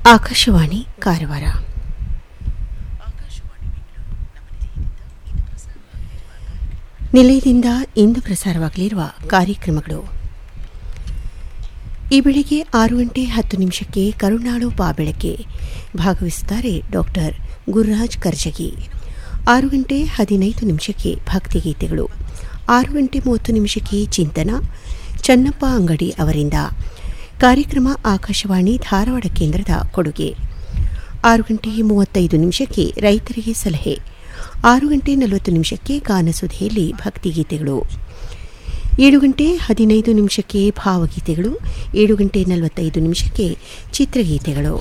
ಆಕಾಶವಾಣಿ ಕಾರವಾರ ನಿಲಯದಿಂದ ಇಂದು ಪ್ರಸಾರವಾಗಲಿರುವ ಕಾರ್ಯಕ್ರಮಗಳು ಈ ಬೆಳಿಗ್ಗೆ ಆರು ಗಂಟೆ ಹತ್ತು ನಿಮಿಷಕ್ಕೆ ಕರುಣಾಳು ಬಾಬೆಳಕೆ ಭಾಗವಹಿಸುತ್ತಾರೆ ಡಾಕ್ಟರ್ ಗುರುರಾಜ್ ಕರ್ಜಗಿ ಆರು ಗಂಟೆ ಹದಿನೈದು ನಿಮಿಷಕ್ಕೆ ಭಕ್ತಿಗೀತೆಗಳು ಆರು ಗಂಟೆ ಮೂವತ್ತು ನಿಮಿಷಕ್ಕೆ ಚಿಂತನ ಚನ್ನಪ್ಪ ಅಂಗಡಿ ಅವರಿಂದ ಕಾರ್ಯಕ್ರಮ ಆಕಾಶವಾಣಿ ಧಾರವಾಡ ಕೇಂದ್ರದ ಕೊಡುಗೆ ಆರು ಗಂಟೆ ಮೂವತ್ತೈದು ನಿಮಿಷಕ್ಕೆ ರೈತರಿಗೆ ಸಲಹೆ ಆರು ಗಂಟೆ ನಲವತ್ತು ನಿಮಿಷಕ್ಕೆ ಗಾನಸುಧೆಯಲ್ಲಿ ಭಕ್ತಿಗೀತೆಗಳು ಏಳು ಗಂಟೆ ಹದಿನೈದು ನಿಮಿಷಕ್ಕೆ ಭಾವಗೀತೆಗಳು ಏಳು ಗಂಟೆ ನಲವತ್ತೈದು ನಿಮಿಷಕ್ಕೆ ಚಿತ್ರಗೀತೆಗಳು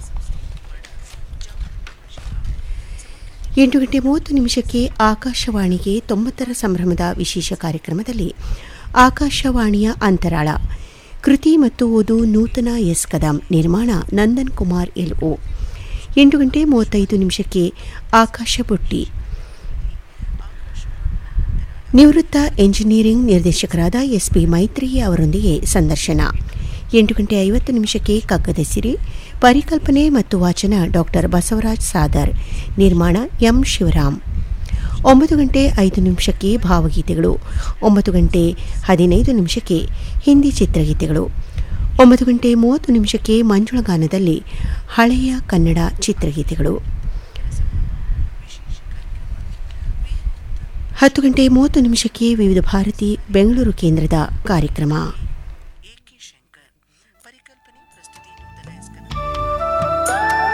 ಎಂಟು ಗಂಟೆ ಮೂವತ್ತು ನಿಮಿಷಕ್ಕೆ ಆಕಾಶವಾಣಿಗೆ ತೊಂಬತ್ತರ ಸಂಭ್ರಮದ ವಿಶೇಷ ಕಾರ್ಯಕ್ರಮದಲ್ಲಿ ಆಕಾಶವಾಣಿಯ ಅಂತರಾಳ ಕೃತಿ ಮತ್ತು ಓದು ನೂತನ ಎಸ್ ಕದಂ ನಿರ್ಮಾಣ ನಂದನ್ ಕುಮಾರ್ ಎಲ್ಒ ಎಂಟು ಗಂಟೆ ಮೂವತ್ತೈದು ನಿಮಿಷಕ್ಕೆ ಆಕಾಶ ಬುಟ್ಟಿ ನಿವೃತ್ತ ಎಂಜಿನಿಯರಿಂಗ್ ನಿರ್ದೇಶಕರಾದ ಎಸ್ ಪಿ ಮೈತ್ರಿ ಅವರೊಂದಿಗೆ ಸಂದರ್ಶನ ಎಂಟು ಗಂಟೆ ಐವತ್ತು ನಿಮಿಷಕ್ಕೆ ಕಗ್ಗದ ಸಿರಿ ಪರಿಕಲ್ಪನೆ ಮತ್ತು ವಾಚನ ಡಾಕ್ಟರ್ ಬಸವರಾಜ್ ಸಾದರ್ ನಿರ್ಮಾಣ ಎಂ ಶಿವರಾಮ್ ಒಂಬತ್ತು ಗಂಟೆ ಐದು ನಿಮಿಷಕ್ಕೆ ಭಾವಗೀತೆಗಳು ಒಂಬತ್ತು ಗಂಟೆ ಹದಿನೈದು ನಿಮಿಷಕ್ಕೆ ಹಿಂದಿ ಚಿತ್ರಗೀತೆಗಳು ಒಂಬತ್ತು ಗಂಟೆ ಮೂವತ್ತು ನಿಮಿಷಕ್ಕೆ ಮಂಜುಳಗಾನದಲ್ಲಿ ಹಳೆಯ ಕನ್ನಡ ಚಿತ್ರಗೀತೆಗಳು ಹತ್ತು ಗಂಟೆ ಮೂವತ್ತು ನಿಮಿಷಕ್ಕೆ ವಿವಿಧ ಭಾರತಿ ಬೆಂಗಳೂರು ಕೇಂದ್ರದ ಕಾರ್ಯಕ್ರಮ ಎಕೆ ಶಂಕರ್ ಪರಿಕಲ್ಪನೆ ಪ್ರಸ್ತುತಿ ನೂತನ ಎಸ್ಕದ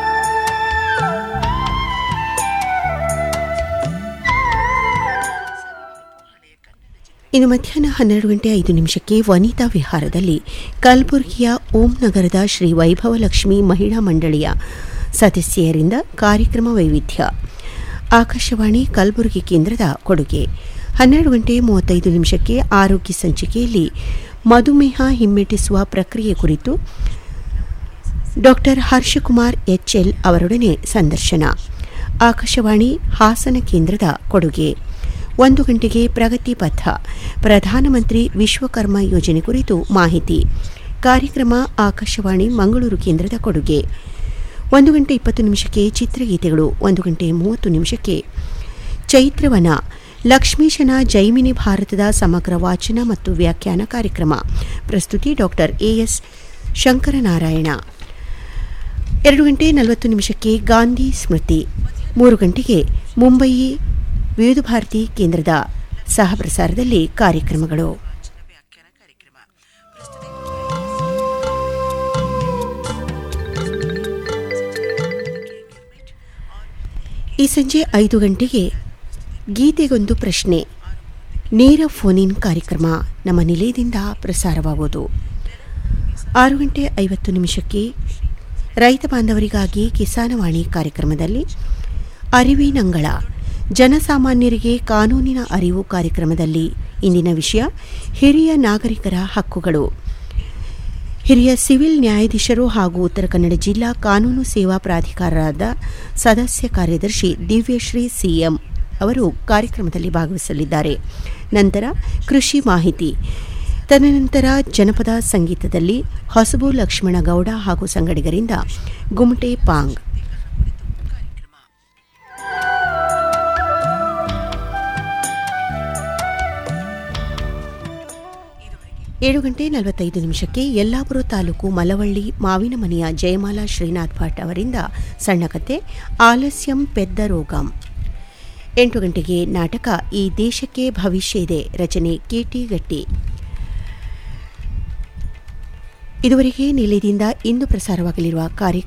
ಇನ್ನು ಮಧ್ಯಾಹ್ನ ಹನ್ನೆರಡು ಗಂಟೆ ಐದು ನಿಮಿಷಕ್ಕೆ ವನಿತಾ ವಿಹಾರದಲ್ಲಿ ಕಲಬುರಗಿಯ ಓಂ ನಗರದ ಶ್ರೀ ವೈಭವಲಕ್ಷ್ಮಿ ಮಹಿಳಾ ಮಂಡಳಿಯ ಸದಸ್ಯರಿಂದ ಕಾರ್ಯಕ್ರಮ ವೈವಿಧ್ಯ ಆಕಾಶವಾಣಿ ಕಲಬುರಗಿ ಕೇಂದ್ರದ ಕೊಡುಗೆ ಹನ್ನೆರಡು ಗಂಟೆ ಮೂವತ್ತೈದು ನಿಮಿಷಕ್ಕೆ ಆರೋಗ್ಯ ಸಂಚಿಕೆಯಲ್ಲಿ ಮಧುಮೇಹ ಹಿಮ್ಮೆಟ್ಟಿಸುವ ಪ್ರಕ್ರಿಯೆ ಕುರಿತು ಡಾಕ್ಟರ್ ಹರ್ಷಕುಮಾರ್ ಎಚ್ಎಲ್ ಅವರೊಡನೆ ಸಂದರ್ಶನ ಆಕಾಶವಾಣಿ ಹಾಸನ ಕೇಂದ್ರದ ಕೊಡುಗೆ ಒಂದು ಗಂಟೆಗೆ ಪ್ರಗತಿ ಪಥ ಪ್ರಧಾನಮಂತ್ರಿ ವಿಶ್ವಕರ್ಮ ಯೋಜನೆ ಕುರಿತು ಮಾಹಿತಿ ಕಾರ್ಯಕ್ರಮ ಆಕಾಶವಾಣಿ ಮಂಗಳೂರು ಕೇಂದ್ರದ ಕೊಡುಗೆ ಒಂದು ಗಂಟೆ ಇಪ್ಪತ್ತು ನಿಮಿಷಕ್ಕೆ ಚಿತ್ರಗೀತೆಗಳು ಒಂದು ಗಂಟೆ ಮೂವತ್ತು ನಿಮಿಷಕ್ಕೆ ಚೈತ್ರವನ ಲಕ್ಷ್ಮೀಶನ ಜೈಮಿನಿ ಭಾರತದ ಸಮಗ್ರ ವಾಚನ ಮತ್ತು ವ್ಯಾಖ್ಯಾನ ಕಾರ್ಯಕ್ರಮ ಪ್ರಸ್ತುತಿ ಡಾಕ್ಟರ್ ಎಎಸ್ ಶಂಕರನಾರಾಯಣ ಎರಡು ಗಂಟೆ ನಲವತ್ತು ನಿಮಿಷಕ್ಕೆ ಗಾಂಧಿ ಸ್ಮೃತಿ ಮೂರು ಗಂಟೆಗೆ ಮುಂಬಯಿ ವಿವಿಧ ಭಾರತಿ ಕೇಂದ್ರದ ಸಹಪ್ರಸಾರದಲ್ಲಿ ಕಾರ್ಯಕ್ರಮಗಳು ವಾಚನ ವ್ಯಾಖ್ಯಾನ ಕಾರ್ಯಕ್ರಮ ಪ್ರಸ್ತುತಿ ಈ ಸಂಜೆ ಐದು ಗಂಟೆಗೆ ಗೀತೆಗೊಂದು ಪ್ರಶ್ನೆ ನೇರ ಫೋನ್ ಇನ್ ಕಾರ್ಯಕ್ರಮ ನಮ್ಮ ನಿಲಯದಿಂದ ಪ್ರಸಾರವಾಗುವುದು ಆರು ಗಂಟೆ ಐವತ್ತು ನಿಮಿಷಕ್ಕೆ ರೈತ ಬಾಂಧವರಿಗಾಗಿ ಕಿಸಾನವಾಣಿ ಕಾರ್ಯಕ್ರಮದಲ್ಲಿ ಅರಿವಿನಂಗಳ ಜನಸಾಮಾನ್ಯರಿಗೆ ಕಾನೂನಿನ ಅರಿವು ಕಾರ್ಯಕ್ರಮದಲ್ಲಿ ಇಂದಿನ ವಿಷಯ ಹಿರಿಯ ನಾಗರಿಕರ ಹಕ್ಕುಗಳು ಹಿರಿಯ ಸಿವಿಲ್ ನ್ಯಾಯಾಧೀಶರು ಹಾಗೂ ಉತ್ತರ ಕನ್ನಡ ಜಿಲ್ಲಾ ಕಾನೂನು ಸೇವಾ ಪ್ರಾಧಿಕಾರದ ಸದಸ್ಯ ಕಾರ್ಯದರ್ಶಿ ದಿವ್ಯಶ್ರೀ ಸಿಎಂ ಅವರು ಕಾರ್ಯಕ್ರಮದಲ್ಲಿ ಭಾಗವಹಿಸಲಿದ್ದಾರೆ ನಂತರ ಕೃಷಿ ಮಾಹಿತಿ ತದನಂತರ ಜನಪದ ಸಂಗೀತದಲ್ಲಿ ಹೊಸಬು ಲಕ್ಷ್ಮಣ ಗೌಡ ಹಾಗೂ ಸಂಗಡಿಗರಿಂದ ಗುಮಟೆ ಪಾಂಗ್ ಏಳು ಗಂಟೆ ನಲವತ್ತೈದು ನಿಮಿಷಕ್ಕೆ ಯಲ್ಲಾಪುರ ತಾಲೂಕು ಮಲವಳ್ಳಿ ಮಾವಿನಮನೆಯ ಜಯಮಾಲಾ ಶ್ರೀನಾಥ್ ಭಟ್ ಅವರಿಂದ ಸಣ್ಣ ಕತೆ ಆಲಸ್ಯಂ ಪೆದ್ದ ರೋಗಂ ಎಂಟು ಗಂಟೆಗೆ ನಾಟಕ ಈ ದೇಶಕ್ಕೆ ಭವಿಷ್ಯ ಇದೆ ರಚನೆ ಕೆಟಿ ಗಟ್ಟಿ ಇದುವರೆಗೆ ನಿಲಯದಿಂದ ಇಂದು ಪ್ರಸಾರವಾಗಲಿರುವ ಕಾರ್ಯಕ್ರಮ